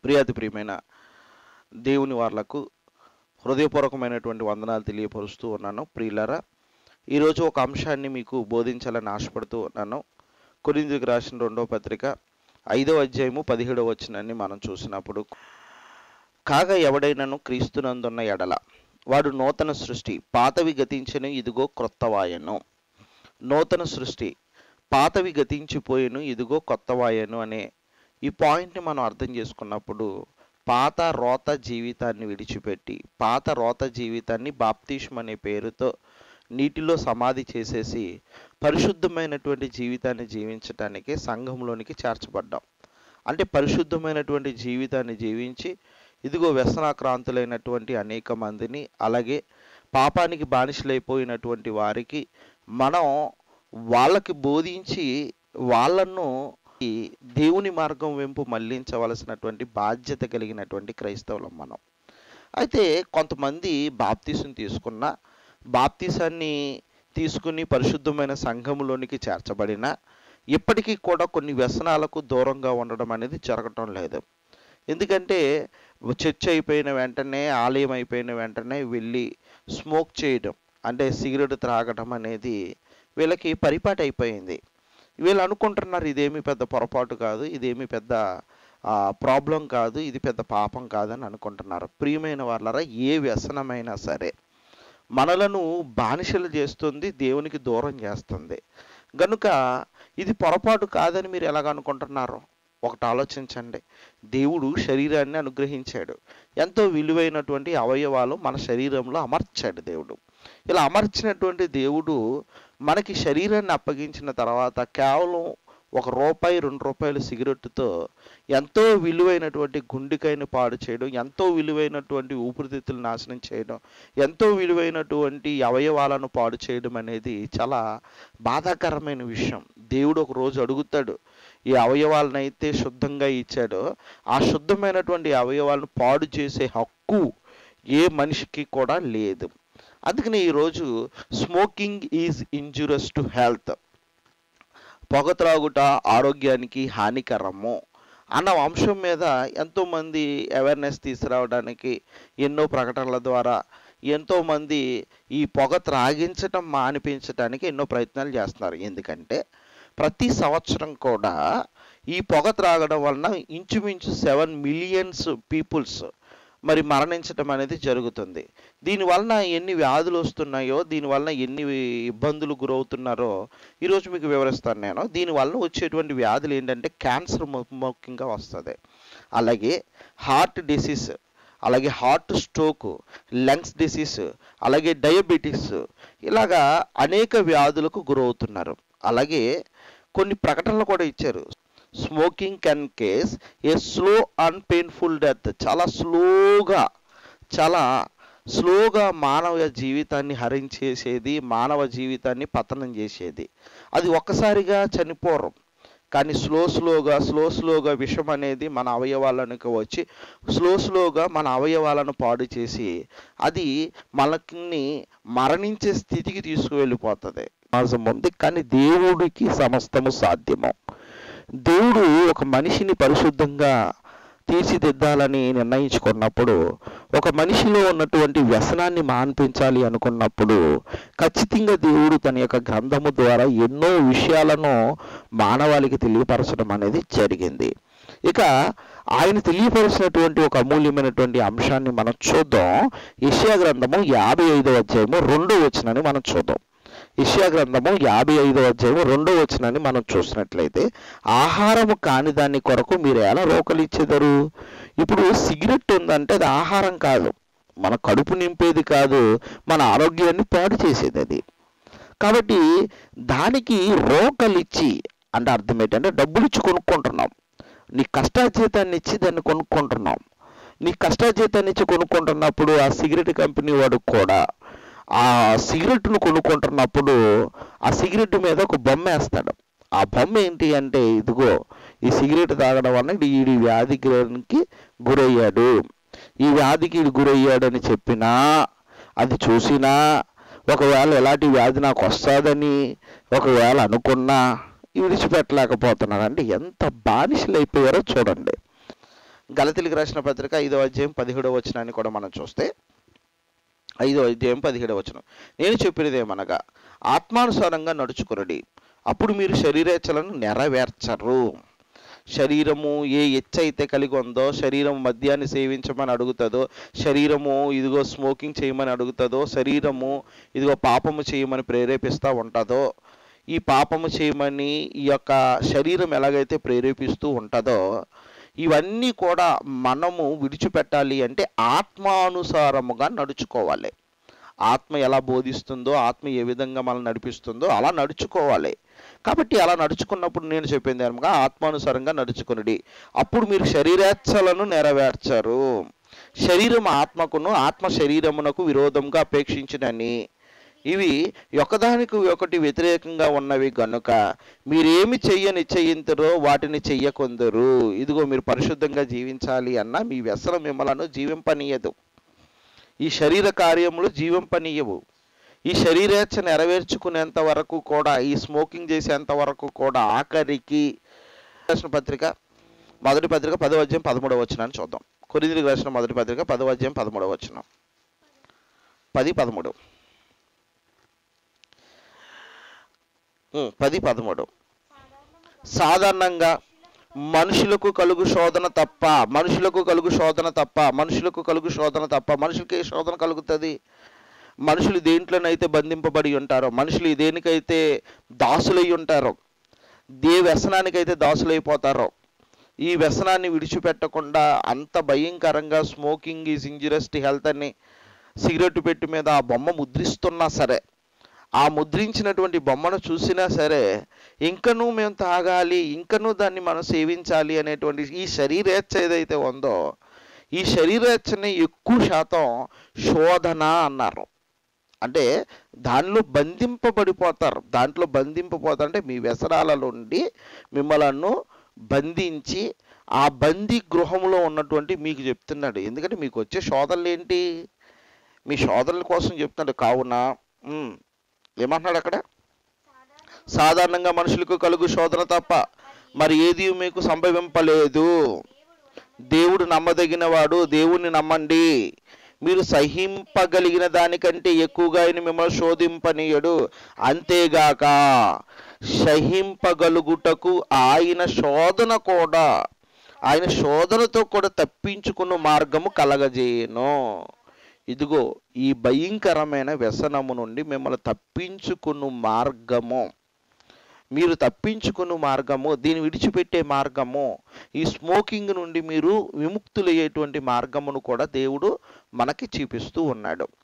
ప్రియాతి ప్రియమైన దేవుని వార్లకు హృదయపూర్వకమైనటువంటి వందనాలు తెలియపరుస్తూ ఉన్నాను ప్రియులారా ఈరోజు ఒక అంశాన్ని మీకు బోధించాలని ఆశపడుతూ ఉన్నాను కొరిందుకు రాసిన రెండవ పత్రిక ఐదవ అధ్యాయము పదిహేడవ వచనాన్ని మనం చూసినప్పుడు కాగా ఎవడైనను క్రీస్తునందున్న ఎడల వాడు నూతన సృష్టి పాతవి గతించను ఇదిగో క్రొత్తవాయను నూతన సృష్టి పాతవి గతించిపోయెను ఇదిగో కొత్తవాయను అనే ఈ పాయింట్ని మనం అర్థం చేసుకున్నప్పుడు పాత రోత జీవితాన్ని విడిచిపెట్టి పాత రోత జీవితాన్ని బాప్తిష్మ అనే పేరుతో నీటిలో సమాధి చేసేసి పరిశుద్ధమైనటువంటి జీవితాన్ని జీవించటానికి సంఘంలోనికి చేర్చబడ్డాం అంటే పరిశుద్ధమైనటువంటి జీవితాన్ని జీవించి ఇదిగో వ్యసనాక్రాంతులైనటువంటి అనేక మందిని అలాగే పాపానికి బానిసలైపోయినటువంటి వారికి మనం వాళ్ళకి బోధించి వాళ్ళను ఈ దేవుని మార్గం వెంపు మళ్లించవలసినటువంటి బాధ్యత కలిగినటువంటి క్రైస్తవులం మనం అయితే కొంతమంది బాప్తీసం తీసుకున్న బాప్తీసాన్ని తీసుకుని పరిశుద్ధమైన సంఘములోనికి చేర్చబడిన ఇప్పటికీ కూడా కొన్ని వ్యసనాలకు దూరంగా ఉండడం అనేది జరగటం లేదు ఎందుకంటే చర్చ్ అయిపోయిన వెంటనే ఆలయం అయిపోయిన వెంటనే వెళ్ళి స్మోక్ చేయడం అంటే సిగరెట్ త్రాగడం అనేది వీళ్ళకి పరిపాటి అయిపోయింది వీళ్ళు అనుకుంటున్నారు ఇదేమి పెద్ద పొరపాటు కాదు ఇదేమి పెద్ద ప్రాబ్లం కాదు ఇది పెద్ద పాపం కాదని అనుకుంటున్నారు ప్రియమైన వాళ్ళరా ఏ వ్యసనమైనా సరే మనలను బానిసలు చేస్తుంది దేవునికి దూరం చేస్తుంది గనుక ఇది పొరపాటు కాదని మీరు ఎలాగ అనుకుంటున్నారు ఒకటి ఆలోచించండి దేవుడు శరీరాన్ని అనుగ్రహించాడు ఎంతో విలువైనటువంటి అవయవాలు మన శరీరంలో అమర్చాడు దేవుడు ఇలా అమర్చినటువంటి దేవుడు మనకి శరీరాన్ని అప్పగించిన తర్వాత కేవలం ఒక రూపాయి రెండు రూపాయల సిగరెట్తో ఎంతో విలువైనటువంటి గుండెకాయని పాడు చేయడం ఎంతో విలువైనటువంటి ఊపిరితిత్తులు నాశనం చేయడం ఎంతో విలువైనటువంటి అవయవాలను పాడు చేయడం అనేది చాలా బాధాకరమైన విషయం దేవుడు ఒక రోజు అడుగుతాడు ఈ అవయవాలను అయితే శుద్ధంగా ఇచ్చాడో ఆ శుద్ధమైనటువంటి అవయవాలను పాడు చేసే హక్కు ఏ మనిషికి కూడా లేదు అందుకని ఈరోజు smoking is injurious to health పొగ త్రాగుట ఆరోగ్యానికి హానికరము అన్న అంశం మీద ఎంతోమంది అవేర్నెస్ తీసుకురావడానికి ఎన్నో ప్రకటనల ద్వారా ఎంతోమంది ఈ పొగ త్రాగించటం మానిపించడానికి ఎన్నో ప్రయత్నాలు చేస్తున్నారు ఎందుకంటే ప్రతి సంవత్సరం కూడా ఈ పొగ త్రాగడం వలన ఇంచుమించు సెవెన్ మిలియన్స్ పీపుల్స్ మరి మరణించటం అనేది జరుగుతుంది దీనివలన ఎన్ని వ్యాధులు వస్తున్నాయో దీనివలన ఎన్ని ఇబ్బందులు గురవుతున్నారో ఈరోజు మీకు వివరిస్తాను నేను దీనివలన వచ్చేటువంటి వ్యాధులు ఏంటంటే క్యాన్సర్ ముఖ్యంగా వస్తుంది అలాగే హార్ట్ డిసీజ్ అలాగే హార్ట్ స్ట్రోక్ లంగ్స్ డిసీజ్ అలాగే డయాబెటీస్ ఇలాగా అనేక వ్యాధులకు గురవుతున్నారు అలాగే కొన్ని ప్రకటనలు కూడా ఇచ్చారు smoking can cause a slow and painful death చాలా స్లోగా చాలా స్లోగా మానవ జీవితాన్ని హరించేసేది మానవ జీవితాన్ని పతనం చేసేది అది ఒక్కసారిగా చనిపోరు కానీ స్లో స్లోగా స్లో స్లోగా విషం అనేది మన అవయవాలకు వచ్చి స్లో స్లోగా మన అవయవాలను పాడు చేసి అది మనకి మరణించే స్థితికి తీసుకువెళ్ళిపోతుంది మాసం ఉంది కానీ దేవుడికి సమస్తము సాధ్యము దేవుడు ఒక మనిషిని పరిశుద్ధంగా తీర్చిదిద్దాలని నిర్ణయించుకున్నప్పుడు ఒక మనిషిలో ఉన్నటువంటి వ్యసనాన్ని మాన్పించాలి అనుకున్నప్పుడు ఖచ్చితంగా దేవుడు తన యొక్క గ్రంథము ద్వారా ఎన్నో విషయాలను మానవాళికి తెలియపరచడం అనేది జరిగింది ఇక ఆయన తెలియపరిచినటువంటి ఒక అమూల్యమైనటువంటి అంశాన్ని మనం చూద్దాం ఇషియా గ్రంథము యాభై ఐదో అధ్యాయము రెండో వచనాన్ని మనం చూద్దాం ఇషియా గ్రంథము యాభై ఐదో అధ్యాయము రెండో వచనాన్ని మనం చూసినట్లయితే ఆహారము కాని దాని కొరకు మీరు ఎలా రోకలిచ్చేదరు ఇప్పుడు సిగరెట్ ఉందంటే అది ఆహారం కాదు మన కడుపు నింపేది కాదు మన ఆరోగ్యాన్ని పాడు చేసేది అది కాబట్టి దానికి రోకలిచ్చి అంటే అర్థం ఏంటంటే డబ్బులు ఇచ్చి కొనుక్కుంటున్నాం నీ కష్టాజీతాన్ని ఇచ్చి దాన్ని కొనుక్కుంటున్నాం నీ కష్టాజీతాన్ని ఇచ్చి కొనుక్కుంటున్నప్పుడు ఆ సిగరెట్ కంపెనీ వాడు కూడా ఆ సిగరెట్ను కొనుక్కుంటున్నప్పుడు ఆ సిగరెట్ మీద ఒక బొమ్మ వేస్తాడు ఆ బొమ్మ ఏంటి అంటే ఇదిగో ఈ సిగరెట్ తాగడం వల్ల ఈ వ్యాధికి గురయ్యాడు ఈ వ్యాధికి గురయ్యాడని చెప్పినా అది చూసినా ఒకవేళ ఎలాంటి వ్యాధి నాకు వస్తుందని ఒకవేళ అనుకున్నా విడిచిపెట్టలేకపోతున్నారు అంటే ఎంత బానిసలు అయిపోయారో చూడండి గలతీలకు రాసిన పత్రిక ఐదో అధ్యాయం పదిహేడవ వచనాన్ని కూడా మనం చూస్తే ఐదో అధ్యాయం పదిహేడవ వచనం నేను చెప్పినది ఏమనగా ఆత్మానుసారంగా నడుచుకునడి అప్పుడు మీరు శరీరేచ్ఛలను నెరవేర్చరు శరీరము ఏ ఎచ్చ అయితే కలిగి ఉందో శరీరం మద్యాన్ని సేవించమని అడుగుతుందో శరీరము ఇదిగో స్మోకింగ్ చేయమని అడుగుతుందో శరీరము ఇదిగో పాపము చేయమని ప్రేరేపిస్తూ ఉంటుందో ఈ పాపము చేయమని ఈ యొక్క శరీరం ఎలాగైతే ప్రేరేపిస్తూ ఉంటుందో ఇవన్నీ కూడా మనము విడిచిపెట్టాలి అంటే ఆత్మానుసారముగా నడుచుకోవాలి ఆత్మ ఎలా బోధిస్తుందో ఆత్మ ఏ విధంగా మనం నడిపిస్తుందో అలా నడుచుకోవాలి కాబట్టి అలా నడుచుకున్నప్పుడు నేను చెప్పింది అనగా ఆత్మానుసారంగా నడుచుకునడి అప్పుడు మీరు శరీరేచ్ఛలను నెరవేర్చరు శరీరం ఆత్మకును ఆత్మ శరీరమునకు విరోధంగా అపేక్షించినని ఇవి ఒకదానికి ఒకటి వ్యతిరేకంగా ఉన్నవి గనుక మీరేమి చెయ్య నిశ్చయించరో వాటిని చెయ్యకొందరు ఇదిగో మీరు పరిశుద్ధంగా జీవించాలి అన్న మీ వ్యసనం మిమ్మలను జీవింపనీయదు ఈ శరీర కార్యములు జీవింపనీయవు ఈ శరీరేచ్ఛ నెరవేర్చుకునేంత వరకు కూడా ఈ స్మోకింగ్ చేసేంత వరకు కూడా ఆఖరికి రాసిన పత్రిక మొదటి పత్రిక పదవ అధ్యాయం పదమూడవ వచనాన్ని చూద్దాం కొరిందికి రాసిన మొదటి పత్రిక పదవ అధ్యాయం పదమూడవ వచనం పది పదమూడు ఉం, పది పదమూడు సాధారణంగా మనుషులకు కలుగు శోధన తప్ప మనుషులకు కలుగు శోధన తప్ప మనుషులకు కలుగు శోధన తప్ప మనుషులకి ఏ శోధన కలుగుతుంది మనుషులు దేంట్లోనైతే బంధింపబడి ఉంటారో మనుషులు దేనికైతే దాసులై ఉంటారో ఏ వ్యసనానికైతే దాసులైపోతారో ఈ వ్యసనాన్ని విడిచిపెట్టకుండా అంత భయంకరంగా smoking is injurious to health అని సిగరెట్ పెట్టి మీద ఆ బొమ్మ ముద్రిస్తున్నా సరే ఆ ముద్రించినటువంటి బొమ్మను చూసినా సరే ఇంకనూ మేము తాగాలి ఇంకనూ దాన్ని మనం సేవించాలి అనేటువంటి ఈ శరీరేచ్ఛ ఏదైతే ఉందో ఈ శరీరేచ్ఛని ఎక్కువ శాతం శోధన అన్నారు అంటే దానిలో బంధింపబడిపోతారు దాంట్లో బంధింపబోతారు అంటే మీ వ్యసనాల నుండి మిమ్మలను బంధించి ఆ బందీ గృహంలో ఉన్నటువంటి మీకు చెప్తున్నాడు ఎందుకంటే మీకు వచ్చే శోధనలు ఏంటి మీ శోధనల కోసం చెప్తున్నాడు కావున ఉమ్, ఏమంటున్నాడు అక్కడ సాధారణంగా మనుషులకు కలుగు శోధన తప్ప మరి ఏది మీకు సంభవింపలేదు దేవుడు నమ్మదగినవాడు దేవుణ్ణి నమ్మండి మీరు సహింపగలిగిన దానికంటే ఎక్కువగా ఆయన మిమ్మల్ని శోధింపనీయడు అంతేగాక సహింపగలుగుటకు ఆయన శోధన కూడా ఆయన శోధనతో కూడా తప్పించుకున్న మార్గము కలగజేయను ఇదిగో ఈ భయంకరమైన వ్యసనము నుండి మిమ్మల్ని తప్పించుకున్న మార్గము మీరు తప్పించుకున్న మార్గము దీన్ని విడిచిపెట్టే మార్గము ఈ స్మోకింగ్ నుండి మీరు విముక్తులయ్యేటువంటి మార్గమును కూడా దేవుడు మనకి చూపిస్తూ ఉన్నాడు